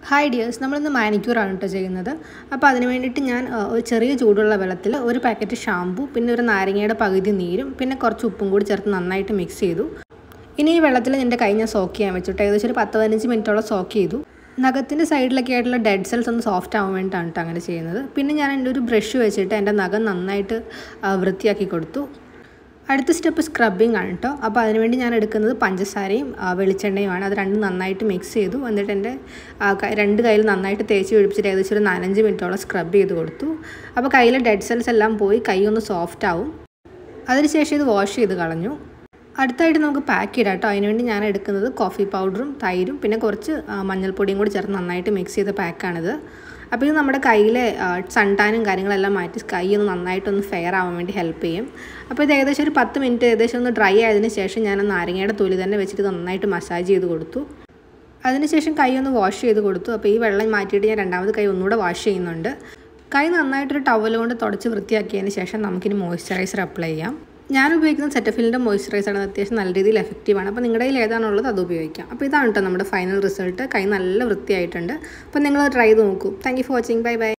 hi dears നമ്മളിന്ന് മാനിക്യൂറാണ് കേട്ടോ ചെയ്യുന്നത് അപ്പോൾ അതിന് വേണ്ടിയിട്ട് ഞാൻ ആ, ഒരു ചെറിയ ചൂടുള്ള വെള്ളത്തിൽ ഒരു പാക്കറ്റ് ഷാമ്പു പിന്നെ ഒരു നാരങ്ങയുടെ പകുതി നീരും പിന്നെ കുറച്ച് ഉപ്പും കൂടി ചേർത്ത് നന്നായിട്ട് മിക്സ് ചെയ്തു ഇനി ഈ വെള്ളത്തിൽ എൻ്റെ കൈ ഞാൻ സോക്ക് ചെയ്യാൻ വെച്ചിട്ട് ഏകദേശം ഒരു പത്ത് പതിനഞ്ച് മിനിറ്റോളം സോക്ക് ചെയ്തു നഖത്തിൻ്റെ സൈഡിലൊക്കെ ആയിട്ടുള്ള ഡെഡ് സെൽസ് ഒന്ന് സോഫ്റ്റ് ആവാൻ വേണ്ടിയിട്ടാണ് കേട്ടോ അങ്ങനെ ചെയ്യുന്നത് പിന്നെ ഞാൻ എൻ്റെ ഒരു ബ്രഷ് വെച്ചിട്ട് എൻ്റെ നഖം നന്നായിട്ട് ആ, വൃത്തിയാക്കി കൊടുത്തു അടുത്ത സ്റ്റെപ്പ് സ്ക്രബിങ് ആണ് കേട്ടോ അപ്പോൾ അതിനുവേണ്ടി ഞാൻ എടുക്കുന്നത് പഞ്ചസാരയും ആ, വെളിച്ചെണ്ണയുമാണ് അത് രണ്ടും നന്നായിട്ട് മിക്സ് ചെയ്തു എന്നിട്ട് എൻ്റെ ആ, ക- രണ്ട് കയ്യിൽ നന്നായിട്ട് തേച്ച് പിടിപ്പിച്ചിട്ട് ഏകദേശം ഒരു നാലഞ്ച് മിനിറ്റോളം സ്ക്രബ് ചെയ്ത് കൊടുത്തു അപ്പോൾ കയ്യിലെ ഡെഡ് സെൽസ് എല്ലാം പോയി കൈ ഒന്ന് സോഫ്റ്റ് ആവും അതിനുശേഷം ഇത് വാഷ് ചെയ്ത് കളഞ്ഞു അടുത്തായിട്ട് നമുക്ക് പാക്ക് ചെയ്താം കേട്ടോ അതിനുവേണ്ടി ഞാൻ എടുക്കുന്നത് കോഫി പൗഡറും തൈരും പിന്നെ കുറച്ച് ആ, മഞ്ഞൾപ്പൊടിയും കൂടി ചേർത്ത് നന്നായിട്ട് മിക്സ് ചെയ്ത പാക്കാണിത് അപ്പോൾ ഇത് നമ്മുടെ കയ്യിലെ സൺടാനും കാര്യങ്ങളെല്ലാം മാറ്റി കൈ ഒന്ന് നന്നായിട്ടൊന്ന് ഫെയർ ആവാൻ വേണ്ടി ഹെൽപ്പ് ചെയ്യും അപ്പോൾ ഇത് ഏകദേശം ഒരു പത്ത് മിനിറ്റ് ഏകദേശം ഒന്ന് ഡ്രൈ ആയതിനു ശേഷം ഞാൻ ആ നാരങ്ങയുടെ തൊലി തന്നെ വെച്ചിട്ട് നന്നായിട്ട് മസാജ് ചെയ്ത് കൊടുത്തു അതിനുശേഷം കൈ ഒന്ന് വാഷ് ചെയ്ത് കൊടുത്തു അപ്പോൾ ഈ വെള്ളം മാറ്റിയിട്ട് ഞാൻ രണ്ടാമത് കൈ ഒന്നുകൂടെ വാഷ് ചെയ്യുന്നുണ്ട് കൈ നന്നായിട്ടൊരു ടവൽ കൊണ്ട് തുടച്ച് വൃത്തിയാക്കിയതിന് ശേഷം നമുക്കിനി മോയ്സ്ചറൈസർ അപ്ലൈ ചെയ്യാം ഞാൻ ഉപയോഗിക്കുന്ന സെറ്റഫിലിൻ്റെ മോയ്സ്ചറൈസറാണ് അത്യാവശ്യം നല്ല രീതിയിൽ എഫക്റ്റീവാണ് അപ്പോൾ നിങ്ങളുടെ കയ്യിൽ ഏതാണുള്ളത് അത് ഉപയോഗിക്കാം അപ്പോൾ ഇതാണ് കേട്ടോ നമ്മുടെ ഫൈനൽ റിസൾട്ട് കൈ നല്ല വൃത്തിയായിട്ടുണ്ട് അപ്പോൾ നിങ്ങൾ ട്രൈ ചെയ്ത് നോക്കൂ thank you for watching bye by